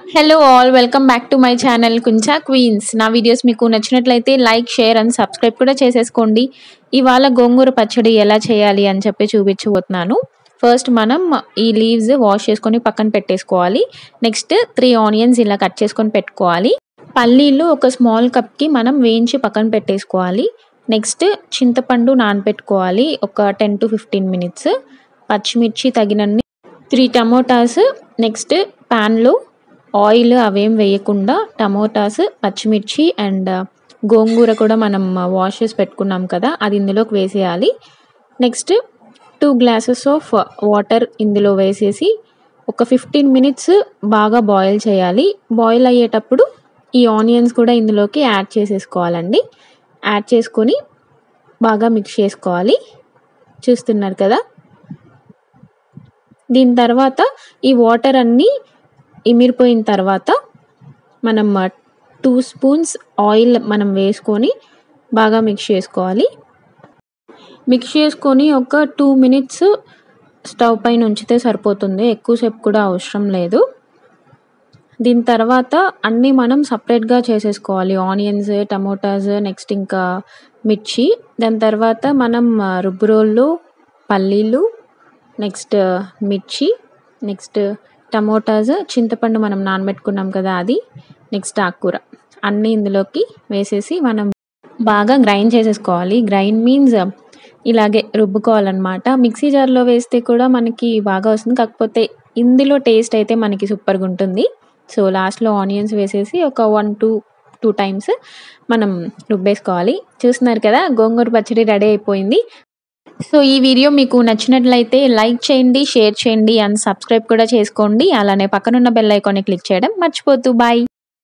hello all welcome back to my channel కుంచా queens నా videos మీకు నచ్చినట్లయితే లైక్ షేర్ అండ్ సబ్స్క్రైబ్ కూడా చేసేసుకోండి ఇవాళ గోంగూర పచ్చడి ఎలా చేయాలి అని చెప్పి చూపించబోతున్నాను ఫస్ట్ మనం ఈ లీవ్స్ వాష్ చేసుకొని పక్కన పెట్టేసుకోవాలి నెక్స్ట్ త్రీ ఆనియన్స్ ఇలా కట్ చేసుకొని పెట్టుకోవాలి పల్లీలు ఒక స్మాల్ కప్కి మనం వేయించి పక్కన పెట్టేసుకోవాలి నెక్స్ట్ చింతపండు నానబెట్టుకోవాలి ఒక టెన్ టు ఫిఫ్టీన్ మినిట్స్ పచ్చిమిర్చి తగినన్ని త్రీ టమోటాస్ నెక్స్ట్ ప్యాన్లో ఆయిల్ అవేం వేయకుండా టమోటాస్ పచ్చిమిర్చి అండ్ గోంగూర కూడా మనం వాష్ చేసి పెట్టుకున్నాం కదా అది ఇందులోకి వేసేయాలి next two glasses of water ఇందులో వేసేసి ఒక ఫిఫ్టీన్ మినిట్స్ బాగా బాయిల్ చేయాలి బాయిల్ అయ్యేటప్పుడు ఈ ఆనియన్స్ కూడా ఇందులోకి యాడ్ చేసేసుకోవాలండి యాడ్ చేసుకొని బాగా మిక్స్ చేసుకోవాలి చూస్తున్నారు కదా దీని తర్వాత ఈ వాటర్ అన్నీ ఇమిరిపోయిన తర్వాత మనం టూ స్పూన్స్ ఆయిల్ మనం వేసుకొని బాగా మిక్స్ చేసుకోవాలి మిక్స్ చేసుకొని ఒక టూ మినిట్స్ స్టవ్ పైన ఉంచితే సరిపోతుంది ఎక్కువసేపు కూడా అవసరం లేదు దీని తర్వాత అన్నీ మనం సపరేట్గా చేసేసుకోవాలి ఆనియన్స్ టమోటాస్ నెక్స్ట్ ఇంకా మిర్చి దాని తర్వాత మనం రుబ్బు రోళ్ళు పల్లీలు నెక్స్ట్ మిర్చి నెక్స్ట్ టమోటాస్ చింతపండు మనం నానబెట్టుకున్నాం కదా అది నెక్స్ట్ ఆకుకూర అన్నీ ఇందులోకి వేసేసి మనం బాగా గ్రైండ్ చేసేసుకోవాలి గ్రైండ్ మీన్స్ ఇలాగే రుబ్బుకోవాలన్నమాట మిక్సీ జార్లో వేస్తే కూడా మనకి బాగా వస్తుంది కాకపోతే ఇందులో టేస్ట్ అయితే మనకి సూపర్గా ఉంటుంది సో లాస్ట్లో ఆనియన్స్ వేసేసి ఒక వన్ టూ టూ టైమ్స్ మనం రుబ్బేసుకోవాలి చూస్తున్నారు కదా గోంగూర పచ్చడి రెడీ అయిపోయింది సో ఈ వీడియో మీకు నచ్చినట్లయితే లైక్ చేయండి షేర్ చేయండి అండ్ సబ్స్క్రైబ్ కూడా చేసుకోండి అలానే పక్కనున్న బెల్ ఐకాన్ని క్లిక్ చేయడం మర్చిపోతూ బాయ్